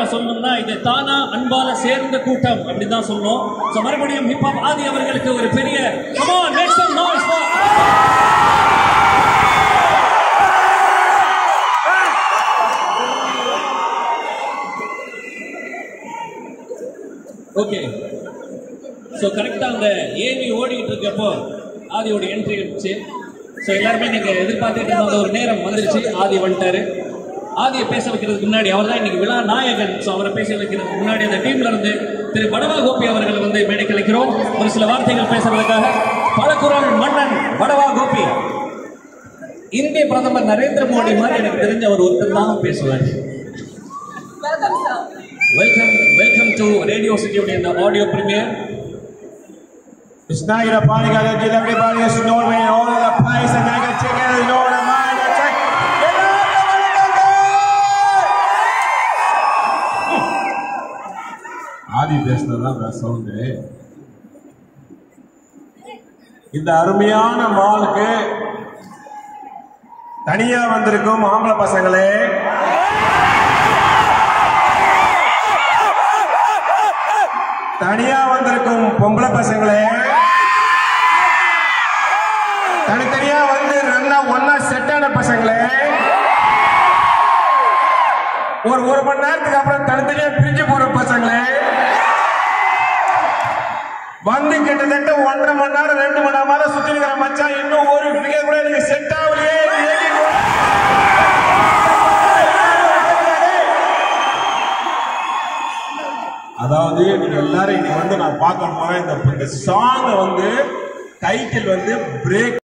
வார்த்தைகளை சொல்லணும்னா இது தானா அன்பால சேர்ந்த கூட்டம் அப்படின்னு தான் சொல்லணும் ஸோ மறுபடியும் ஹிப்ஹாப் ஆதி அவர்களுக்கு ஒரு பெரிய come on make some noise for okay so கரெக்டாக அந்த ஏவி ஓடிக்கிட்டு இருக்கப்போ ஆதியோட என்ட்ரி இருந்துச்சு ஸோ எல்லாருமே நீங்கள் எதிர்பார்த்துட்டு இருந்த ஒரு நேரம் வந்துருச்சு ஆதி வந்துட்டாரு ஆதியை பேச வைக்கிறதுக்கு முன்னாடி அவர் தான் இன்னைக்கு விழா நாயகன் ஸோ அவரை பேச வைக்கிறதுக்கு முன்னாடி அந்த டீம்ல இருந்து திரு படவா கோபி அவர்கள் வந்து மேடைக்கு அழைக்கிறோம் ஒரு சில வார்த்தைகள் பேசுறதுக்காக பலகுரல் மன்னன் படவா கோபி இந்திய பிரதமர் நரேந்திர மோடி மாதிரி எனக்கு தெரிஞ்ச அவர் ஒருத்தர் தான் பேசுவார் Welcome, sir. Welcome welcome to radio சிட்டியுடைய இந்த audio premiere It's not gonna party, gotta give everybody a snowman in all of the place and I can check it, you know what I'm mind, I check. Get up, Aadhi பேசினதுதான் sound இந்த அருமையான மாலுக்கு தனியா வந்திருக்கும் ஆம்பளை பசங்களே தனியா வந்திருக்கும் பொம்பளை பசங்களே தனித்தனியா வந்து நல்லா ஒன்னா செட்டான பசங்களே ஒரு ஒரு மணி நேரத்துக்கு அப்புறம் தனித்தனியா பிரிஞ்சு போற பசங்களே வந்து கிட்டத்தட்ட ஒன்றரை மணி நேரம் ரெண்டு மணி நேரம் சுத்தி இருக்கிற மச்சான் இன்னும் ஒரு ஃபிகர் கூட எனக்கு செட் ஆகலையே இது ஏங்கி போ- அதாவது நீங்க எல்லாரும் இன்னைக்கு வந்து நான் பார்க்க போறேன் இந்த இந்த சாங் வந்து டைட்டில் வந்து பிரேக்